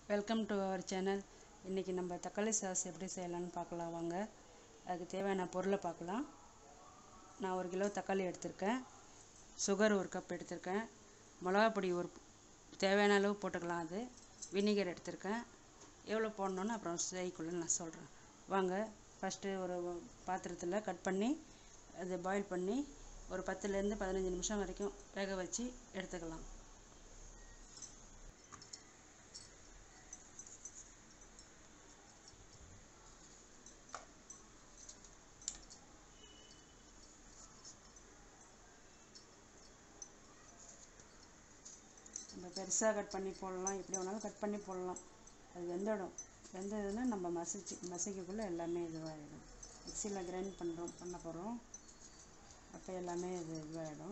welcome to our channel இன்றைக்கி நம்ம தக்காளி சாஸ் எப்படி செய்யலாம்னு பார்க்கலாம் வாங்க அதுக்கு தேவையான பொருளை பார்க்கலாம் நான் ஒரு கிலோ தக்காளி எடுத்திருக்கேன் சுகர் ஒரு கப் எடுத்திருக்கேன் மிளகாப் பொடி ஒரு தேவையான அளவு போட்டுக்கலாம் அது வினிகர் எடுத்திருக்கேன் எவ்வளோ போடணுன்னு அப்புறம் செய்யக்குள்ள நான் சொல்கிறேன் வாங்க ஃபஸ்ட்டு ஒரு பாத்திரத்தில் கட் பண்ணி அது பாயில் பண்ணி ஒரு பத்துலேருந்து பதினஞ்சு நிமிஷம் வரைக்கும் வேக வச்சு எடுத்துக்கலாம் நம்ம பெருசாக கட் பண்ணி போடலாம் எப்படி வேணாலும் கட் பண்ணி போடலாம் அது வெந்துடும் வெந்ததுன்னா நம்ம மசிச்சு மசிக்கக்குள்ளே எல்லாமே இதுவாகிடும் மிக்சியில் கிரைண்ட் பண்ணுறோம் பண்ண போகிறோம் அப்போ எல்லாமே இது இதுவாகிடும்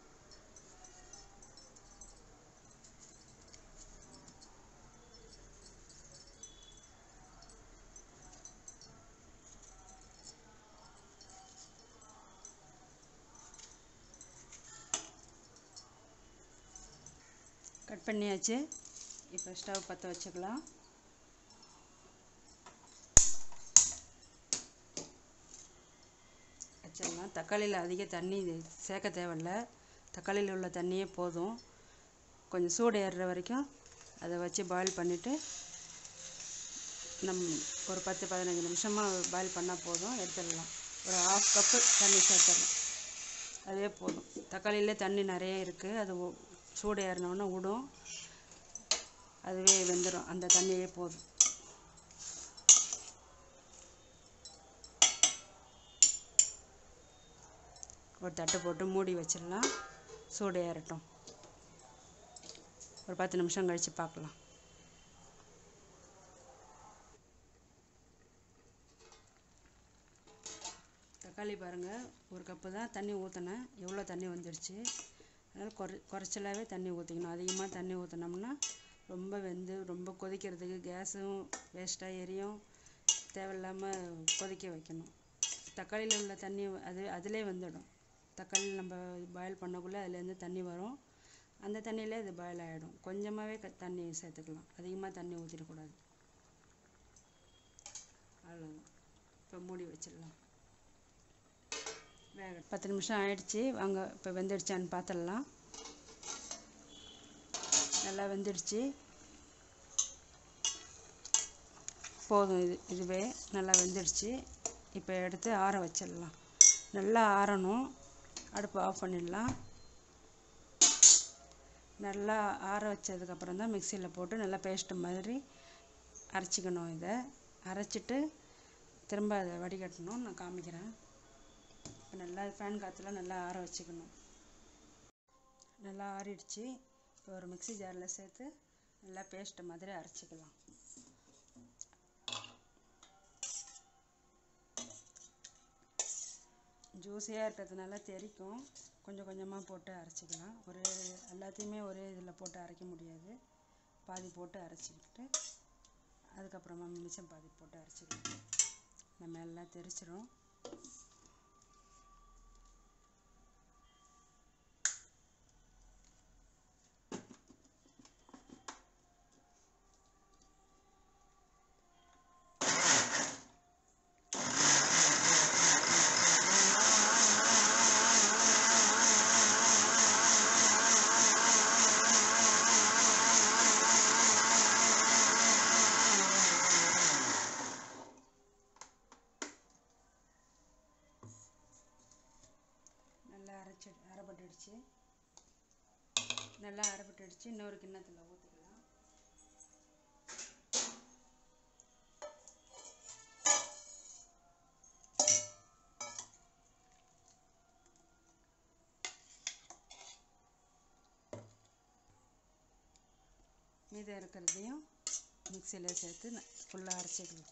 கட் பண்ணியாச்சு இப்போ ஸ்டவ் பற்ற வச்சுக்கலாம் வச்சிடலாம் தக்காளியில் அதிக தண்ணி சேர்க்க தேவையில்ல தக்காளியில் உள்ள தண்ணியே போதும் கொஞ்சம் சூடு ஏறுற வரைக்கும் அதை வச்சு பாயில் பண்ணிவிட்டு நம் ஒரு பத்து பதினஞ்சு நிமிஷமாக பாயில் பண்ணால் போதும் எடுத்துடலாம் ஒரு ஆஃப் கப்பு தண்ணி சேர்த்துடலாம் அதே போதும் தக்காளியிலே தண்ணி நிறைய இருக்குது அது சூடு ஏறினோடனே விடும் அதுவே வெந்துடும் அந்த தண்ணியே போதும் ஒரு தட்டு போட்டு மூடி வச்சிடலாம் சூடு ஏறட்டும் ஒரு பத்து நிமிஷம் கழித்து பார்க்கலாம் தக்காளி பாருங்கள் ஒரு கப்பு தான் தண்ணி ஊற்றினேன் எவ்வளோ தண்ணி வந்துடுச்சு அதனால் குறை குறைச்சலாகவே தண்ணி ஊற்றிக்கணும் அதிகமாக தண்ணி ஊற்றினோம்னா ரொம்ப வெந்து ரொம்ப கொதிக்கிறதுக்கு கேஸும் வேஸ்ட்டாக எரியும் தேவையில்லாமல் கொதிக்க வைக்கணும் தக்காளியில் உள்ள தண்ணி அது அதிலே வந்துடும் தக்காளி நம்ம பாயில் பண்ணக்குள்ளே அதுலேருந்து தண்ணி வரும் அந்த தண்ணியிலே இது பாயில் ஆகிடும் கொஞ்சமாகவே க தண்ணி சேர்த்துக்கலாம் அதிகமாக தண்ணி ஊற்றிடக்கூடாது அவ்வளோதான் இப்போ மூடி வச்சிடலாம் வேக பத்து நிமிஷம் ஆயிடுச்சு வாங்க இப்போ வெந்துடுச்சான்னு பார்த்துடலாம் நல்லா வெந்துடுச்சு போதும் இது இதுவே நல்லா வெந்துடுச்சு இப்போ எடுத்து ஆற வச்சிடலாம் நல்லா ஆறணும் அடுப்பு ஆஃப் பண்ணிடலாம் நல்லா ஆற வச்சதுக்கப்புறம் தான் மிக்சியில் போட்டு நல்லா பேஸ்ட்டு மாதிரி அரைச்சிக்கணும் இதை அரைச்சிட்டு திரும்ப அதை வடிகட்டணும் நான் காமிக்கிறேன் இப்போ நல்லா ஃபேன் காற்றுல நல்லா ஆற வச்சுக்கணும் நல்லா ஆறிடுச்சு இப்போ ஒரு மிக்சி ஜாரில் சேர்த்து நல்லா பேஸ்ட்டு மாதிரி அரைச்சிக்கலாம் ஜூஸியாக இருக்கிறதுனால தெரிக்கும் கொஞ்சம் கொஞ்சமாக போட்டு அரைச்சிக்கலாம் ஒரு எல்லாத்தையுமே ஒரே இதில் போட்டு அரைக்க முடியாது பாதி போட்டு அரைச்சிக்கிட்டு அதுக்கப்புறமா மிச்சம் பாதி போட்டு அரைச்சிக்கலாம் நம்ம எல்லாம் தெரிச்சிரும் நல்லா அரைச்சி அரைப்பட்டுடுச்சு நல்லா அரைப்பட்டுடுச்சு இன்னொரு கிண்ணத்தில் ஊற்றிக்கலாம் மீதம் இருக்கிறதையும் மிக்சியில் சேர்த்து ஃபுல்லாக அரைச்சிக்கலாம்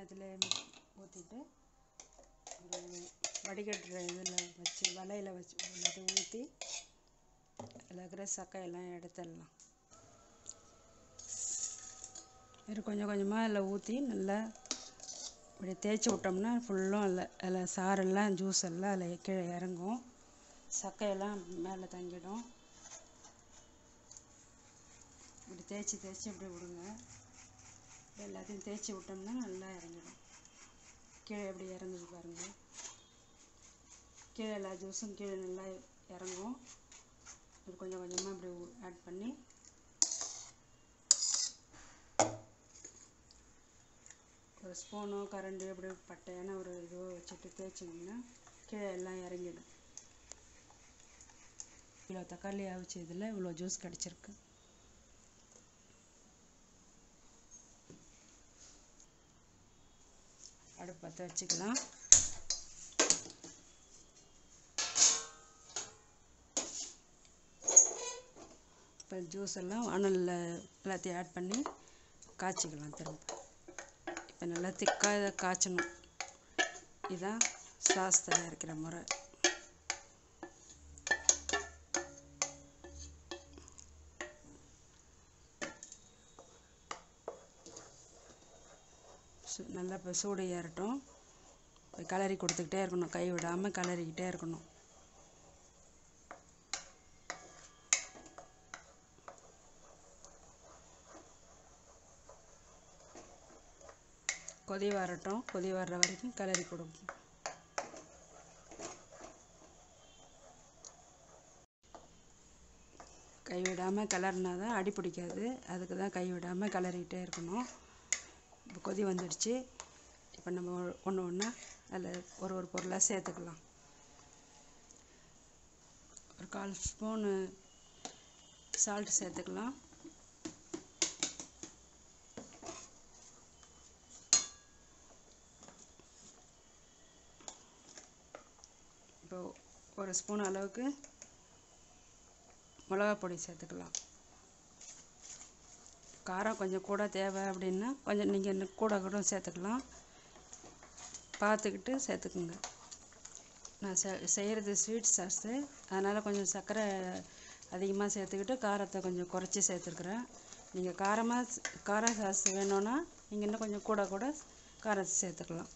கிண்ணத்தில் ஊற்றிட்டு ஒரு வடிகட்டுற இதில் வச்சு வலையில் வச்சு எல்லாத்தையும் ஊற்றி அதில் இருக்கிற சக்கையெல்லாம் எடுத்துடலாம் இது கொஞ்சம் கொஞ்சமாக அதில் ஊற்றி நல்லா இப்படி தேய்ச்சி விட்டோம்னா ஃபுல்லும் அதில் அதில் சாரெல்லாம் ஜூஸ் எல்லாம் அதில் கீழே இறங்கும் சக்கையெல்லாம் மேலே தங்கிடும் இப்படி தேய்ச்சி தேய்ச்சி இப்படி விடுங்க எல்லாத்தையும் தேய்ச்சி விட்டோம்னா நல்லா இறங்கிடும் கீழே எப்படி இறங்குது பாருங்கள் கீழே எல்லா ஜூஸும் கீழே நல்லா இறங்கும் இது கொஞ்சம் கொஞ்சமாக இப்படி ஆட் பண்ணி ஒரு ஸ்பூனோ கரண்டி அப்படி பட்டையான ஒரு இதுவோ வச்சுட்டு தேய்ச்சிங்கன்னா கீழே எல்லாம் இறங்கிடும் இவ்வளோ தக்காளி அவிச்ச இதில் இவ்வளோ ஜூஸ் கிடச்சிருக்கு அடுப்பு பற்ற வச்சுக்கலாம் இப்போ ஜூஸ் எல்லாம் வானலில் எல்லாத்தையும் ஆட் பண்ணி காய்ச்சிக்கலாம் திரும்ப இப்போ நல்லா திக்காக இதை காய்ச்சணும் இதுதான் சாஸ் தயாரிக்கிற முறை சு- நல்லா இப்போ சூடு ஏறட்டும் இப்போ கலரி கொடுத்துக்கிட்டே இருக்கணும் கை விடாமல் கலரிக்கிட்டே இருக்கணும் கொதி வரட்டும் கொதி வர்ற வரைக்கும் கலரி கொடுக்கும் கை விடாமல் கலர்னா தான் அடி பிடிக்காது அதுக்கு தான் கை விடாமல் கலரிக்கிட்டே இருக்கணும் இப்போ கொதி வந்துடுச்சு இப்போ நம்ம ஒன்று ஒன்றா அதில் ஒரு ஒரு பொருளாக சேர்த்துக்கலாம் ஒரு கால் ஸ்பூனு சால்ட் சேர்த்துக்கலாம் இப்போ ஒரு ஸ்பூன் அளவுக்கு மிளகாப் பொடி சேர்த்துக்கலாம் காரம் கொஞ்சம் கூட தேவை அப்படின்னா கொஞ்சம் நீங்கள் இன்னும் கூட கூட சேர்த்துக்கலாம் பார்த்துக்கிட்டு சேர்த்துக்குங்க நான் செ செய்கிறது ஸ்வீட் சாஸு அதனால் கொஞ்சம் சர்க்கரை அதிகமாக சேர்த்துக்கிட்டு காரத்தை கொஞ்சம் குறைச்சி சேர்த்துருக்குறேன் நீங்கள் காரமாக கார சாஸ் வேணும்னா நீங்கள் இன்னும் கொஞ்சம் கூட கூட காரத்தை சேர்த்துக்கலாம்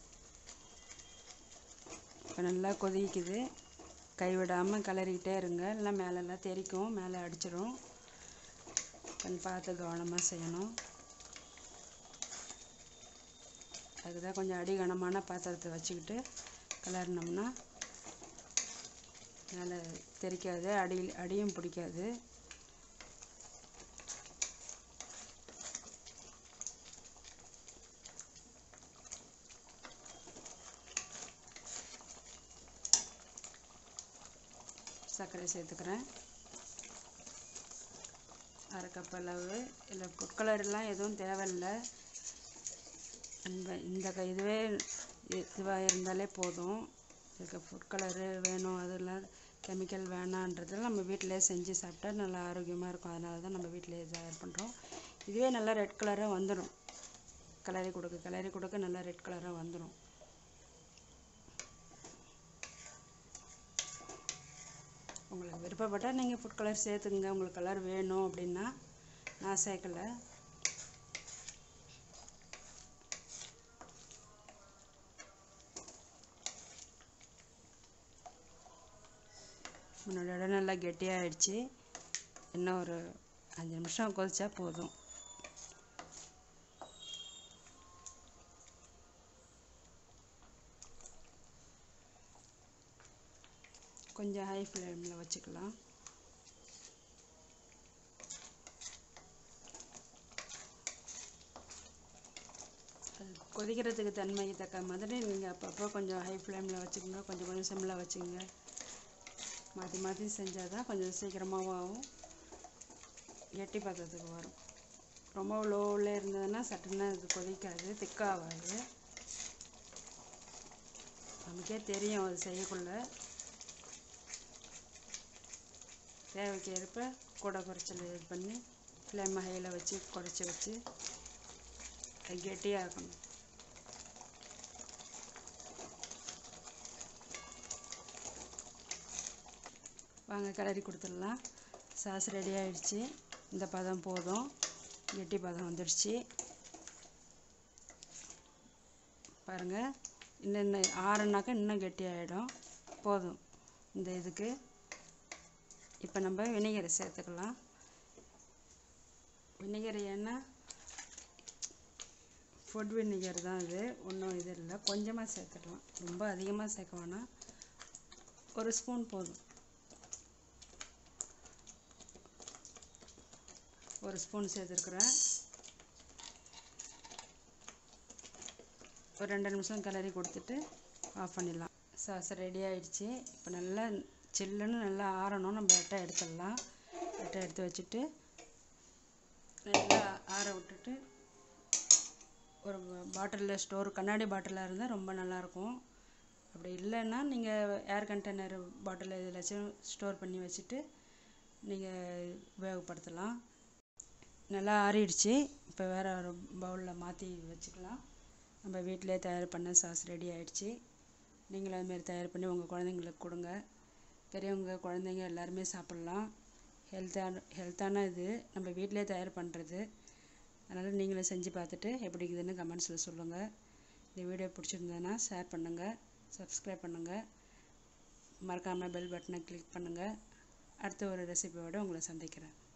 இப்போ நல்லா கொதிக்குது கைவிடாமல் கிளறிக்கிட்டே இருங்க இல்லை மேலெல்லாம் தெறிக்கும் மேலே அடிச்சிடும் கொஞ்சம் பார்த்து கவனமாக செய்யணும் அதுக்கு தான் கொஞ்சம் அடி கனமான பாத்திரத்தை வச்சுக்கிட்டு கிளறினோம்னா மேலே தெறிக்காது அடி அடியும் பிடிக்காது சர்க்கரை சேர்த்துக்கிறேன் அரை கப் அளவு இல்லை ஃபுட் கலர்லாம் எதுவும் தேவையில்லை இந்த இந்த க- இதுவே இதுவாக இருந்தாலே போதும் இதுக்கு ஃபுட் கலரு வேணும் அதெல்லாம் கெமிக்கல் வேணான்றது நம்ம வீட்டிலே செஞ்சு சாப்பிட்டா நல்லா ஆரோக்கியமாக இருக்கும் அதனால தான் நம்ம வீட்டிலே தயார் பண்ணுறோம் இதுவே நல்லா ரெட் கலராக வந்துடும் கிளறி கொடுக்க கிளறி கொடுக்க நல்லா ரெட் கலராக வந்துடும் உங்களுக்கு விருப்பப்பட்டால் நீங்கள் ஃபுட் கலர் சேர்த்துக்குங்க உங்களுக்கு கலர் வேணும் அப்படின்னா நான் சேர்க்கல முன்னாடி விட நல்லா கெட்டியாகிடுச்சு இன்னும் ஒரு அஞ்சு நிமிஷம் கொதிச்சா போதும் கொஞ்சம் ஹை ஃப்ளேமில் வச்சுக்கலாம் அது கொதிக்கிறதுக்கு தன்மைக்கு தக்க மாதிரி நீங்கள் அப்பப்போ கொஞ்சம் ஹை ஃப்ளேமில் வச்சுக்கோங்க கொஞ்சம் கொஞ்சம் சிம்மில் வச்சுக்கோங்க மாற்றி மாற்றி செஞ்சால் தான் கொஞ்சம் சீக்கிரமாகவும் ஆகும் கெட்டி பதத்துக்கு வரும் ரொம்ப லோவில் இருந்ததுன்னா சட்டுன்னு அது கொதிக்காது திக்காகாது நமக்கே தெரியும் அது செய்யக்குள்ள தேவைக்கு ஏற்ப கூட குறைச்சல் இது பண்ணி ஃப்ளேம் ஹையில் வச்சு குறைச்சி வச்சு அது கெட்டியாக்கணும் வாங்க கிளறி கொடுத்துடலாம் சாஸ் ரெடி ஆயிடுச்சு இந்த பதம் போதும் கெட்டி பதம் வந்துடுச்சு பாருங்கள் இன்னும் இன்னும் ஆறுனாக்கா இன்னும் கெட்டி ஆகிடும் போதும் இந்த இதுக்கு இப்போ நம்ம வினிகரை சேர்த்துக்கலாம் வினிகர் ஏன்னா ஃபுட் வினிகர் தான் இது ஒன்றும் இது இல்லை கொஞ்சமாக சேர்த்துக்கலாம் ரொம்ப அதிகமாக சேர்க்க வேணாம் ஒரு ஸ்பூன் போதும் ஒரு ஸ்பூன் சேர்த்துருக்குறேன் ஒரு ரெண்டு நிமிஷம் கிளறி கொடுத்துட்டு ஆஃப் பண்ணிடலாம் சாஸ் ரெடி ஆயிடுச்சு இப்போ நல்லா சில்லுன்னு நல்லா ஆறணும் நம்ம எட்டை எடுத்துடலாம் எட்டை எடுத்து வச்சுட்டு நல்லா ஆற விட்டுட்டு ஒரு பாட்டிலில் ஸ்டோர் கண்ணாடி பாட்டிலாக இருந்தால் ரொம்ப நல்லாயிருக்கும் அப்படி இல்லைன்னா நீங்கள் ஏர் கண்டெய்னர் பாட்டில் எதுலாச்சும் ஸ்டோர் பண்ணி வச்சுட்டு நீங்கள் உபயோகப்படுத்தலாம் நல்லா ஆறிடுச்சு இப்போ வேறு ஒரு பவுலில் மாற்றி வச்சுக்கலாம் நம்ம வீட்டிலே தயார் பண்ண சாஸ் ரெடி ஆயிடுச்சு நீங்களும் அதுமாரி தயார் பண்ணி உங்கள் குழந்தைங்களுக்கு கொடுங்க பெரியவங்க குழந்தைங்க எல்லாருமே சாப்பிட்லாம் ஹெல்த்தான ஹெல்த்தான இது நம்ம வீட்டிலே தயார் பண்ணுறது அதனால் நீங்களும் செஞ்சு பார்த்துட்டு எப்படி இருக்குதுன்னு கமெண்ட்ஸில் சொல்லுங்கள் இந்த வீடியோ பிடிச்சிருந்ததுன்னா ஷேர் பண்ணுங்கள் சப்ஸ்கிரைப் பண்ணுங்கள் மறக்காமல் பெல் பட்டனை கிளிக் பண்ணுங்கள் அடுத்த ஒரு ரெசிபியோடு உங்களை சந்திக்கிறேன்